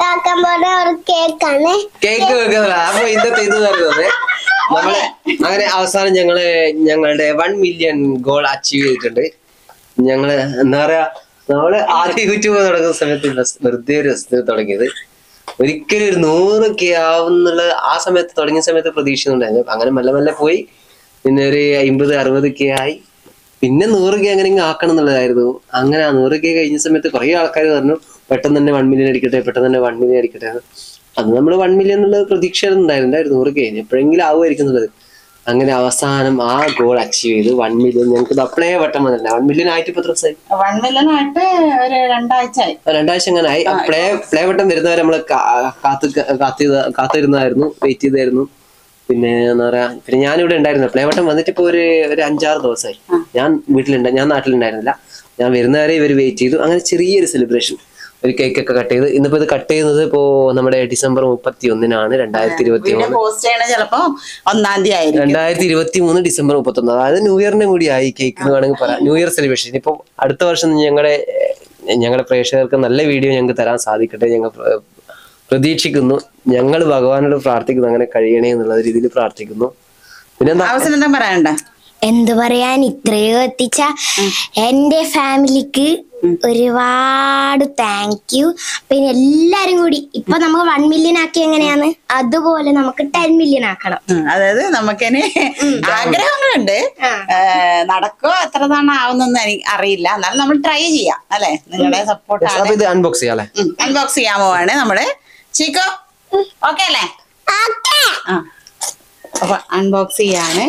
കാക്കാൻ പോണ ഒരു കേക്കാണ് കേക്ക് വെക്കുന്നില്ല അപ്പൊ ഇന്നത്തെ ഇത് പറയുന്നത് നമ്മള് അങ്ങനെ അവസാനം ഞങ്ങള് ഞങ്ങളുടെ വൺ മില്യൺ ഗോൾ അച്ചീവ് ചെയ്തിട്ടുണ്ട് ഞങ്ങള് എന്താ പറയാ നമ്മള് ആദ്യം യൂട്യൂബ് തുടങ്ങുന്ന സമയത്ത് ബസ് വെറുതെ ഒരു രസത്തിന് തുടങ്ങിയത് ഒരിക്കലും ഒരു നൂറൊക്കെ ആവുന്നുള്ള ആ സമയത്ത് തുടങ്ങിയ സമയത്ത് പ്രതീക്ഷിക്കുന്നുണ്ടായിരുന്നു അങ്ങനെ മെല്ലെ മെല്ലെ പോയി പിന്നെ ഒരു അമ്പത് അറുപതൊക്കെ ആയി പിന്നെ നൂറൊക്കെ അങ്ങനെ ഇങ്ങ് ആക്കണം എന്നുള്ളതായിരുന്നു അങ്ങനെ ആ നൂറൊക്കെ കഴിഞ്ഞ സമയത്ത് കുറെ ആൾക്കാർ പറഞ്ഞു പെട്ടെന്ന് തന്നെ വൺ മില്യൺ അടിക്കട്ടെ പെട്ടെന്ന് തന്നെ വൺ മില്യൺ അടിക്കട്ടെ എന്ന്. അത് നമ്മൾ വൺ മില്യൺ എന്നുള്ള പ്രതീക്ഷ ഉണ്ടായിരുന്നു നൂറ് കഴിഞ്ഞ് എപ്പോഴെങ്കിലും ആവുമായിരിക്കും എന്നുള്ളത് അങ്ങനെ അവസാനം ആ ഗോൾ അച്ചീവ് ചെയ്ത് വൺ മില്യൺ ഞങ്ങൾക്ക് ഇത് അപ്ലൈ വട്ടം വന്നില്ല വൺ മില്യൺ ആയിട്ട് ഇപ്പൊ എത്ര ദിവസമായി വൺ മില്യൺ ആയിട്ട് ഒരു രണ്ടാഴ്ച ആയി രണ്ടാഴ്ച അങ്ങനെ ആയി പ്ലേ പ്ലേ വട്ടം വരുന്നവരെ നമ്മള് കാ- കാത്ത് കാത്ത് കാത്തിരുന്നായിരുന്നു വെയിറ്റ് ചെയ്തായിരുന്നു പിന്നെ എന്താ പറയാ പിന്നെ ഞാനിവിടെ ഉണ്ടായിരുന്നു പ്ലേ വട്ടം വന്നിട്ട് ഇപ്പൊ ഒരു ഒരു അഞ്ചാറ് ദിവസമായി ഞാൻ വീട്ടിലുണ്ട ഞാൻ നാട്ടിലുണ്ടായിരുന്നില്ല ഞാൻ വരുന്നവരെ ഇവർ വെയിറ്റ് ചെയ്തു അങ്ങനെ ചെറിയൊരു സെലിബ്രേഷൻ ഒരു കേക്ക് ഒക്കെ കട്ട് ചെയ്ത് ഇന്നിപ്പോ ഇത് കട്ട് ചെയ്യുന്നത് ഇപ്പോ നമ്മുടെ ഡിസംബർ മുപ്പത്തി ഒന്നിനാണ് രണ്ടായിരത്തി ഇരുപത്തി വീഡിയോ മൂന്ന് പോസ്റ്റ് ചെയ്യണ ചിലപ്പോ ഒന്നാം തീയതി ആയിരിക്കും രണ്ടായിരത്തി ഇരുപത്തി മൂന്ന് ഡിസംബർ മുപ്പത്തി ഒന്ന് അതായത് ന്യൂ ഇയറിന്റെ കൂടി ആയി കേക്ക് എന്ന് വേണമെങ്കിൽ പറയാം ന്യൂ ഇയർ സെലിബ്രേഷൻ ഇപ്പൊ അടുത്ത വർഷം ഞങ്ങളുടെ ഏഹ്, ഞങ്ങളുടെ പ്രേക്ഷകർക്ക് നല്ല വീഡിയോ ഞങ്ങൾക്ക് തരാൻ സാധിക്കട്ടെ ഞങ്ങൾ പ്ര- പ്രതീക്ഷിക്കുന്നു ഞങ്ങൾ ഭഗവാനോട് പ്രാർത്ഥിക്കുന്നു അങ്ങനെ കഴിയണേ എന്നുള്ള രീതിയിൽ പ്രാർത്ഥിക്കുന്നു പിന്നെന്താ അവസരം എന്താ പറയാനുണ്ട എന്ത് പറയാൻ ഇത്രയോ എത്തിച്ച എന്റെ ഫാമിലിക്ക് ഒരുപാട് താങ്ക് യു പിന്നെ എല്ലാരും കൂടി ഇപ്പൊ നമുക്ക് വൺ മില്യൺ ആക്കി എങ്ങനെയാന്ന് അതുപോലെ നമുക്ക് ടെൻ മില്യൺ ആക്കണം ഉം, അതായത് നമുക്കിനി ആഗ്രഹങ്ങളുണ്ട് ഏ, നടക്കോ എത്ര തവണ ആവുന്നൊന്നും എനിക്ക് അറിയില്ല എന്നാലും നമ്മൾ ട്രൈ ചെയ്യാം അല്ലെ നിങ്ങളുടെ സപ്പോർട്ടാണ് അപ്പൊ ഇത് അൺബോക്സ് ചെയ്യാം അല്ലെ അൺബോക്സ് ചെയ്യാൻ പോവാണ് നമ്മള് ചീക്കോ ഓക്കെ അല്ലേ ആ അപ്പൊ അൺബോക്സ് ചെയ്യാണ്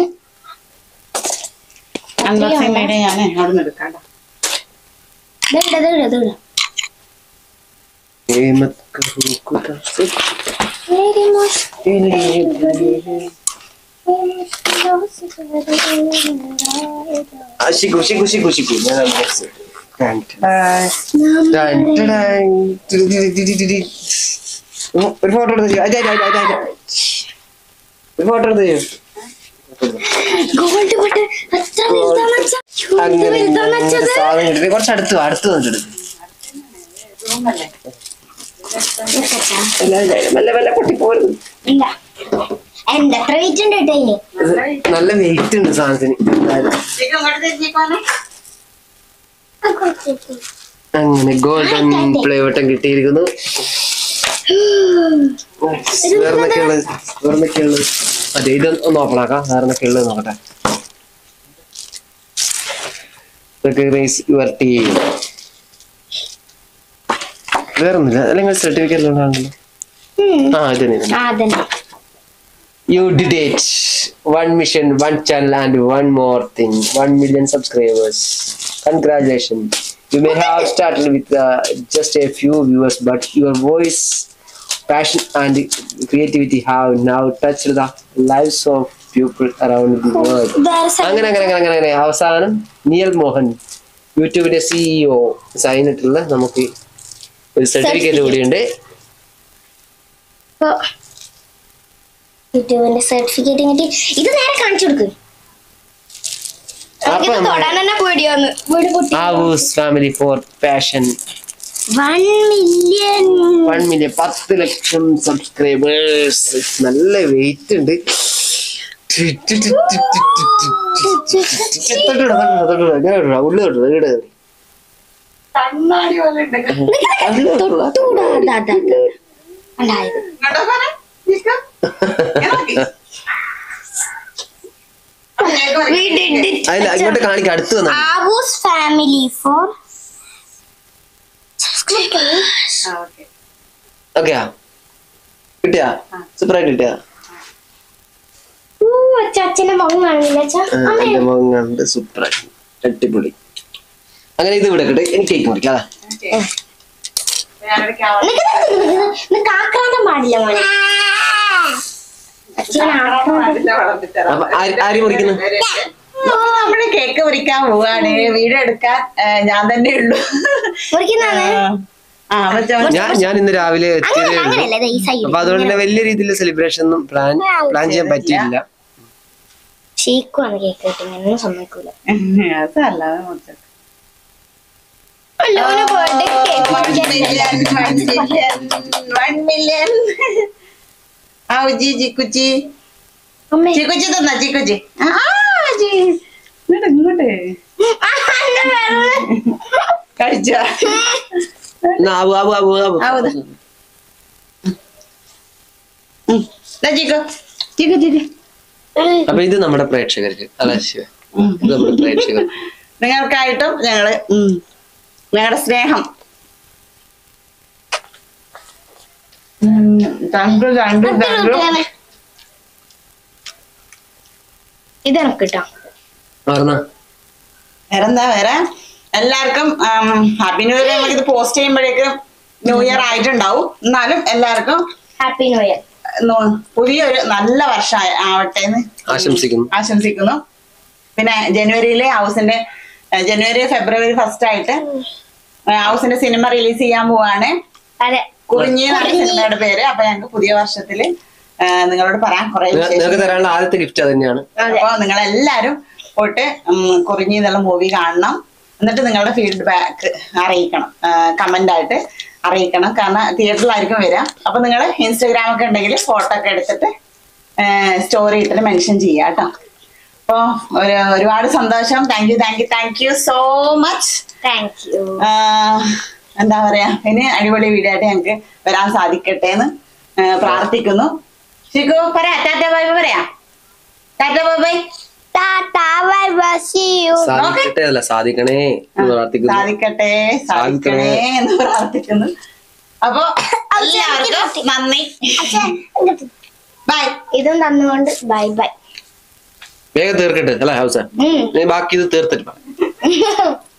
അൺബോക്സിംഗ് വീഡിയോ ഞാൻ അവിടെ നിന്ന് എടുക്കാം ട്ടോ. ശിഖു ശിഖു ശിഖു ശിഖു ഞാൻ unbox ചെയ്യാം. ടാൻ, ടാൻ. ടാൻ, ടാൻ. ടിടി, ടിടി, ടിടി, ടിടി. ഉം, ഒരു ഫോട്ടോ എടുത്ത് തരൂ. അതെ, അതെ, അതെ, അതെ, അതെ. ഒരു ഫോട്ടോ എടുത്ത് തരൂ. ഗോൾഡ് ബട്ടൺ എത്ര വലുതാന്ന് വെച്ചാ എന്ത് അങ്ങനെ വലുതാന്ന് വെച്ചത് സാധനം കിട്ടി കുറച്ച് അടുത്ത് വാ, അടുത്ത് വന്നിട്ട് എടുക്ക്. ഇല്ല, ഇല്ല, മെല്ലെ മെല്ലെ പൊട്ടി പോരുത് ഇല്ല എന്റെ എത്ര വെയിറ്റ് ഉണ്ട് കേട്ടോ ഇനി ഇത് നല്ല വെയിറ്റ് ഉണ്ട് സാധനത്തിന് എന്തായാലും. ചീക്കോ ഇങ്ങോട്ട് തിരിച്ചിക്കോനെ. അങ്ങനെ ഗോൾഡൻ പ്ലേ വട്ടം കിട്ടിയിരിക്കുന്നു വേറെന്തൊക്കെയുള്ളത് വേറെന്തൊക്കെയുള്ളത് അതെ ഇത് ഒന്ന് ഓപ്പൺ ആക്കാം വേറെന്തൊക്കെയുള്ളത് നോക്കട്ടെ റേസ് യുവർ ടീം വേറൊന്നുമില്ല അല്ലെങ്കിൽ സർട്ടിഫിക്കറ്റ് ഉണ്ടാണല്ലോ ആ ഇത് തന്നെ, ഇത് തന്നെ ആ അതന്നെ You did it. One mission, one channel, and one more thing. One million subscribers. Congratulations. You may have started with uh, just a few viewers, but your voice, passion, and creativity have now touched the lives of people around the world. വേറെ സ- അങ്ങനെ അങ്ങനെ അങ്ങനെ അങ്ങനെ അങ്ങനെ അവസാനം Neal Mohan യൂട്യൂബിന്റെ CEO sign ഇട്ടുള്ള നമുക്ക് ഒരു സർട്ടിഫിക്കറ്റ് കൂടിയുണ്ട് ഇപ്പൊ യൂട്യൂബിന്റെ സർട്ടിഫിക്കറ്റ് കിട്ടി ഇത് നേരെ കാണിച്ചു കൊടുക്ക് അപ്പൊ എനിക്കിത് തൊടാൻ തന്നെ പേടിയാന്ന് വീട് പൊട്ടി ആവൂസ് family for passion one million one million പത്ത് ലക്ഷം സബ്സ്ക്രൈബേഴ്സ് നല്ല വെയിറ്റ് ഉണ്ട് തൊട്ടിടാ, തൊട്ടിടാ, തൊട്ടിടാ. ഇങ്ങനെ തൊട്ടിടാ, ഉള്ളി തൊട്ടിടാ, ഈട് കയറി. കണ്ണാടി പോലെ ഉണ്ട് അതില് തൊട്ടിടാ. ഉണ്ടായത് ഇങ്ങോട്ടോ പോരെ, ചീക്കോ. ഇങ്ങനെ നോക്കി. കേക്ക് പറിക്ക്. അതില്ല ഇങ്ങോട്ട് കാണിക്ക അടുത്ത് വന്നാ മതി. ആവൂസ് ഫാമിലി ഫോർ ആ, okay. ഓക്കെയാ കിട്ടിയാ സൂപ്പറായിട്ട് കിട്ടിയാ അച്ഛന്റെ മുഖം കാണുന്നില്ല അച്ഛാ ആ, എന്റെ മുഖം കണ്ട് സൂപ്പറായിട്ട് അടിപൊളി അങ്ങനെ ഇത് ഇവിടെ കിട്ടെ എനിക്ക് കേക്ക് മുറിക്കാം അതാ. ഞാനൊരു camera- നിനക്ക് ആക്രാന്തം പാടില്ല മോനെ അച്ഛൻ ആക്രാന്തം അതിന്റെ വളർത്തിത്തരാം. അപ്പൊ ആര് ആര് മുറിക്കുന്നു ഓ, നമ്മള് കേക്ക് മുറിക്കാൻ പോവാണ് വീഡിയോ എടുക്കാൻ ഏ, ഞാൻ തന്നെ ഉള്ളൂ മുറിക്കുന്നതാണ് ആ മറ്റേ ഞാൻ ഞാൻ ഇന്ന് രാവിലെ എത്തിയതേ അങ്ങനെയല്ല ഉള്ളൂ അങ്ങനെയല്ല ദേ ഈ സൈഡ് അപ്പൊ അതുകൊണ്ട് തന്നെ വലിയ രീതിയിൽ സെലിബ്രേഷൻ ഒന്നും പ്ലാൻ പ്ലാൻ ചെയ്യാൻ പറ്റിയില്ല ഷീക്കുവാണ് കേക്ക് കിട്ടുന്നത് സമ്മതിക്കൂല അതല്ല മുറിച്ചത്. ലോന് പോയിട്ട് one million one million one million ആ ഉജി ജിക്കുച്ചി അമ്മേ ചിക്കുച്ചി തന്നാ ചിക്കുച്ചി ആ ജി ഇങ്ങോട്ട് ഇങ്ങോട്ട് കഴിച്ചോ എന്നാ ആവു ആവു ആവു ആവു ആവുത്. ഉം. ദാ ചിക്കു ചിക്കു ചിക്കു അപ്പൊ ഇത് നമ്മുടെ പ്രേക്ഷകർക്ക് അല്ല ശിവ ഇത് നമ്മുടെ പ്രേക്ഷകർ നിങ്ങൾക്കായിട്ടും ഞങ്ങള് ഉം, ഞങ്ങളുടെ സ്നേഹം thank you thank you thank you ഇത് എനക്ക് കിട്ടാം പറഞ്ഞ വേറെന്താ വേറെ എല്ലാവർക്കും ഹാപ്പി ന്യൂ ഇയർ നമുക്ക് ഇത് പോസ്റ്റ് ചെയ്യുമ്പോഴേക്കും ന്യൂ ഇയർ ആയിട്ടുണ്ടാവും എന്നാലും എല്ലാവർക്കും ഹാപ്പി ന്യൂ ഇയർ നു- പുതിയൊരു നല്ല വർഷം ആയ- ആവട്ടെ എന്ന് ആശംസിക്കുന്നു ആശംസിക്കുന്നു പിന്നെ ജനുവരിയിലെ ഹൗസിന്റെ ഏഹ് ജനുവരി ഫെബ്രുവരി ഫസ്റ്റ് ആയിട്ട് ഏഹ് ഹൗസിന്റെ സിനിമ റിലീസ് ചെയ്യാൻ പോവാണ് അതെ കുറിഞ്ഞി എന്നാണ് കുറിഞ്ഞി. സിനിമയുടെ പേര് അപ്പൊ ഞങ്ങൾക്ക് പുതിയ വർഷത്തില് ഏഹ് നിങ്ങളോട് പറയാൻ കുറെ നിങ്ങ- നിങ്ങൾക്ക് തരാനുള്ള ആദ്യത്തെ ഗിഫ്റ്റ് അത് തന്നെയാണ് അതെ. അപ്പൊ നിങ്ങൾ എല്ലാരും പോയിട്ട് ഉം, കുറിഞ്ഞി എന്നുള്ള മൂവി കാണണം എന്നിട്ട് നിങ്ങളുടെ ഫീഡ്ബാക്ക് അറിയിക്കണം കമന്റ് ആയിട്ട് അറിയിക്കണം കാരണം തിയേറ്ററിലായിരിക്കും വരിക അപ്പൊ നിങ്ങൾ ഇൻസ്റ്റഗ്രാം ഒക്കെ ഉണ്ടെങ്കിൽ ഫോട്ടോ ഒക്കെ എടുത്തിട്ട് സ്റ്റോറി ഇട്ടിട്ട് മെൻഷൻ ചെയ്യാം കേട്ടോ അപ്പൊ ഒരു ഒരുപാട് സന്തോഷം thank you thank you thank you so much thank you എന്താ പറയാ ഇനി അടിപൊളി വീഡിയോ ആയിട്ട് ഞങ്ങൾക്ക് വരാൻ സാധിക്കട്ടെ എന്ന് പ്രാർത്ഥിക്കുന്നു ശിഖു പറയാ ടാറ്റ ബൈ ബൈ പറയാ ടാറ്റ ബൈ ബൈ ടാറ്റാ ബൈ ബൈ സീ യു സാധിക്കട്ടെ അല്ല സാധിക്കണേ എന്ന് പ്രാർത്ഥിക്കുന്നു സാധിക്കട്ടെ സാധിക്കണേ എന്ന് പ്രാർത്ഥിക്കുന്നു അപ്പൊ എല്ലാവർക്കും നന്ദി ബൈ ഇതും തന്നുകൊണ്ട് ബൈ ബൈ വേഗം തീർക്കട്ടെ അല്ല ഹൗസ ഉം ബാക്കി ഇത് തീർത്തിട്ട് പറ.